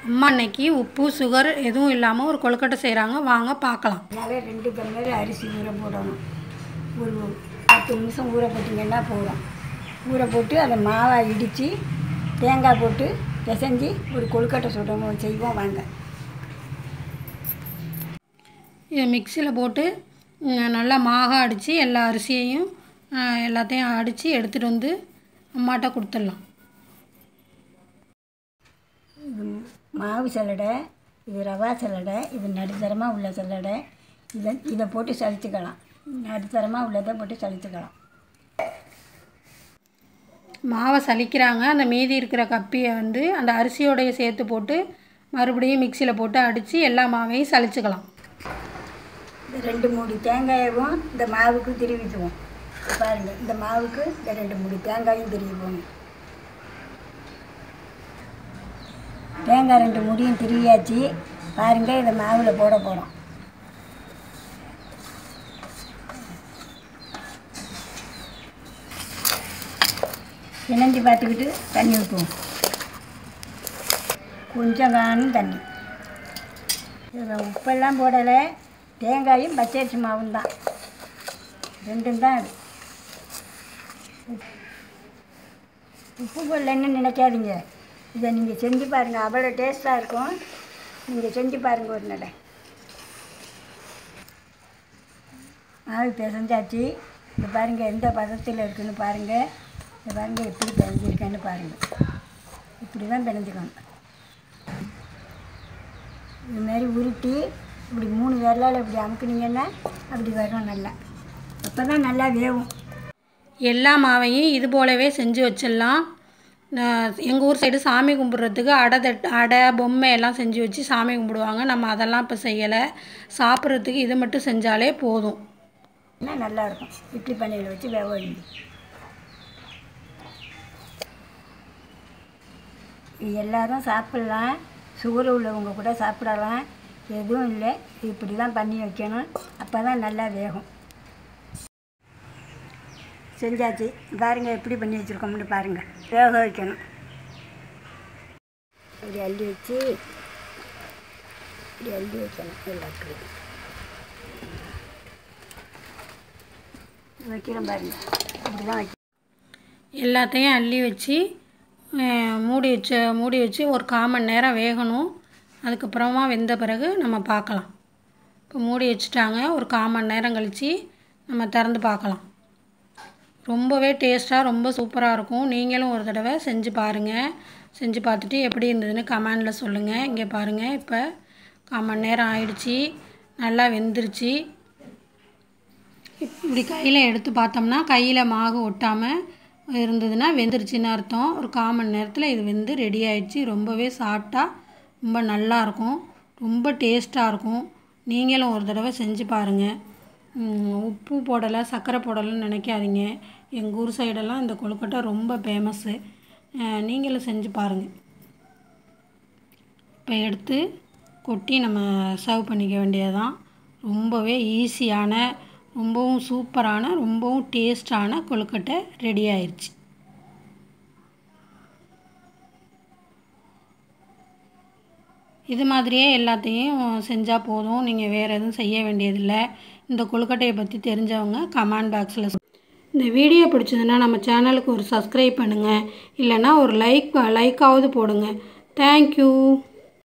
அம்மா இன்னைக்கு உப்பு சுகர் எதுவும் இல்லாமல் ஒரு கொழுக்கட்டை செய்கிறாங்க வாங்க பார்க்கலாம் அதனால ரெண்டு டம்ளர் அரிசி ஊற போடணும் ஒரு பத்து நிமிஷம் ஊற போட்டிங்கன்னா போதும் ஊற போட்டு அதை மாவை இடித்து தேங்காய் போட்டு பிசைஞ்சு ஒரு கொழுக்கட்டை சுடணும் செய்வோம் வாங்க இதை மிக்சியில் போட்டு ம், நல்லா மாக அடித்து எல்லா அரிசியையும் ஆ, எல்லாத்தையும் அடித்து எடுத்துகிட்டு வந்து அம்மாட்ட கொடுத்துடலாம் இது மாவு சல்லடை இது ரவா சல்லடை இது நடுத்தரமாக உள்ள சல்லடை இதை இதை போட்டு சலிச்சுக்கலாம் நடுத்தரமாக உள்ளதை போட்டு சலிச்சுக்கலாம் மாவை சலிக்கிறாங்க அந்த மீதி இருக்கிற கப்பியை வந்து அந்த அரிசியோடைய சேர்த்து போட்டு மறுபடியும் மிக்சியில் போட்டு அடித்து எல்லா மாவையும் சலிச்சுக்கலாம் இந்த ரெண்டு மூடி தேங்காயவும் இந்த மாவுக்கு திருவிக்குவோம் பாருங்கள் இந்த மாவுக்கு இந்த ரெண்டு மூடி தேங்காயும் திருவிப்போம் தேங்காய் ரெண்டு முடியும் திருவியாச்சு பாருங்கள் இதை மாவில் போட போகிறோம் இணைஞ்சு பார்த்துக்கிட்டு தண்ணி ஊற்றுவோம் கொஞ்சம் காணும் தண்ணி இதில் உப்பெல்லாம் போடலை தேங்காயும் பச்சரிசி மாவும் தான் ரெண்டும் தான் அது உப்- உப்பு போடலன்னு நினைக்காதீங்க இதை நீங்கள் செஞ்சு பாருங்கள் அவ்வளோ டேஸ்ட்டாக இருக்கும் நீங்கள் செஞ்சு பாருங்கள் ஒரு நடை மாவு பிசைஞ்சாச்சு இது பாருங்கள் எந்த பதத்தில் இருக்குன்னு பாருங்கள் இது பாருங்கள் எப்படி பிணைஞ்சிருக்கேன்னு பாருங்கள் இப்படி தான் பிணைஞ்சிக்கணும் இது மாதிரி உருட்டி இப்படி மூணு விரலால் இப்படி அமுக்குனீங்கன்னா அப்படி வரும் நல்லா அப்போ தான் நல்லா வேகும் எல்லா மாவையும் இது போலவே செஞ்சு வச்சிடலாம் எங்கள் ஊர் சைடு சாமி கும்பிட்றதுக்கு அடை தட் அடை பொம்மை எல்லாம் செஞ்சு வச்சு சாமி கும்பிடுவாங்க நம்ம அதெல்லாம் இப்போ செய்யலை சாப்பிட்றதுக்கு இது மட்டும் செஞ்சாலே போதும் இன்னும் நல்லா இருக்கும் இட்லி பண்ணையில் வச்சு வேக வைங்க இது எல்லாரும் சாப்பிட்லாம் சுகர் உள்ளவங்க கூட சாப்பிடலாம் எதுவும் இல்லை இப்படி தான் பண்ணி வைக்கணும் அப்போ தான் நல்லா வேகும் செஞ்சாச்சு பாருங்கள் எப்படி பண்ணி வச்சுருக்கோம்னு பாருங்கள் வேக வைக்கணும் இப்படி அள்ளி வச்சு இப்படி அள்ளி வைக்கணும் எல்லாத்துக்கும் வைக்கிறோம் பாருங்கள் இப்படி தான் வைக்கணும் எல்லாத்தையும் அள்ளி வச்சு அஹ், மூடி வச்சு மூடி வச்சு ஒரு கால் மணி நேரம் வேகணும் அதுக்கப்புறமா வெந்த பிறகு நம்ம பார்க்கலாம் இப்போ மூடி வச்சுட்டாங்க ஒரு கால் மணி நேரம் கழித்து நம்ம திறந்து பார்க்கலாம் ரொம்பவே டேஸ்ட்டாக ரொம்ப சூப்பராக இருக்கும் நீங்களும் ஒரு தடவை செஞ்சு பாருங்கள் செஞ்சு பார்த்துட்டு எப்படி இருந்ததுன்னு கமெண்டில் சொல்லுங்கள் இங்கே பாருங்கள் இப்போ கால் மணி நேரம் ஆயிடுச்சு நல்லா வெந்துருச்சு இப்படி கையில் எடுத்து பார்த்தோம்னா கையில் மாவு ஒட்டாமல் இருந்ததுன்னா வெந்துருச்சுன்னு அர்த்தம் ஒரு கால் மணி நேரத்தில் இது வெந்து ரெடி ஆயிடுச்சு ரொம்பவே சாஃப்டாக ரொம்ப நல்லா இருக்கும் ரொம்ப டேஸ்ட்டாக இருக்கும் நீங்களும் ஒரு தடவை செஞ்சு பாருங்கள் உம், உப்பு போடலை சர்க்கரை போடலைன்னு நினைக்காதீங்க எங்கள் ஊர் சைடெல்லாம் இந்த கொழுக்கட்டை ரொம்ப ஃபேமஸ்ஸு நீங்களும் செஞ்சு பாருங்கள் இப்போ எடுத்து கொட்டி நம்ம சர்வ் பண்ணிக்க வேண்டியதுதான் ரொம்பவே ஈஸியான ரொம்பவும் சூப்பரான ரொம்பவும் டேஸ்டான கொழுக்கட்டை ரெடி ஆயிடுச்சு இது மாதிரியே எல்லாத்தையும் செஞ்சால் போதும் நீங்கள் வேறு எதுவும் செய்ய வேண்டியதில்லை இந்த கொழுக்கட்டையை பற்றி தெரிஞ்சவங்க கமெண்ட் பாக்ஸில் இந்த வீடியோ பிடிச்சதுன்னா நம்ம சேனலுக்கு ஒரு சப்ஸ்கிரைப் பண்ணுங்கள் இல்லைன்னா ஒரு லைக் லைக்காவது போடுங்க தேங்க்யூ